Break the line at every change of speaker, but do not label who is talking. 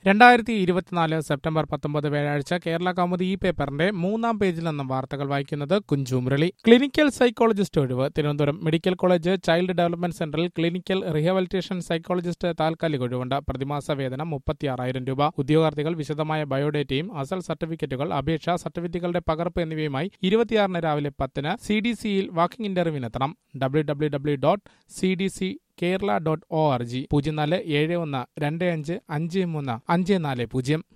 രണ്ടായിരത്തി ഇരുപത്തിനാല് സെപ്റ്റംബർ പത്തൊമ്പത് വ്യാഴാഴ്ച കേരള കൗമുദി ഈ പേപ്പറിന്റെ മൂന്നാം പേജിൽ നിന്നും വാർത്തകൾ വായിക്കുന്നത് കുഞ്ചു മുരളി ക്ലിനിക്കൽ സൈക്കോളജിസ്റ്റ് ഒഴിവ് Thiruvananthapuram medical college child development സെന്ററിൽ ക്ലിനിക്കൽ റിഹബിലിറ്റേഷൻ സൈക്കോളജിസ്റ്റ് താൽക്കാലിക ഒഴിവുണ്ട് പ്രതിമാസ വേതനം മുപ്പത്തിയാറായിരം രൂപ ഉദ്യോഗാർത്ഥികൾ വിശദമായ ബയോഡേറ്റയും അസൽ സർട്ടിഫിക്കറ്റുകൾ അപേക്ഷ സർട്ടിഫിക്കറ്റുകളുടെ പകർപ്പ് എന്നിവയുമായി ഇരുപത്തിയാറിന് രാവിലെ പത്തിന് സി ഡി സിയിൽ വാക്കിംഗ് ഇന്റർവ്യൂവിനെത്തണം W W W dot C D C Kerala dot O R G പൂജ്യം നാല് ഏഴ് ഒന്ന് രണ്ട് അഞ്ച് അഞ്ച് മൂന്ന് അഞ്ച് നാല് പൂജ്യം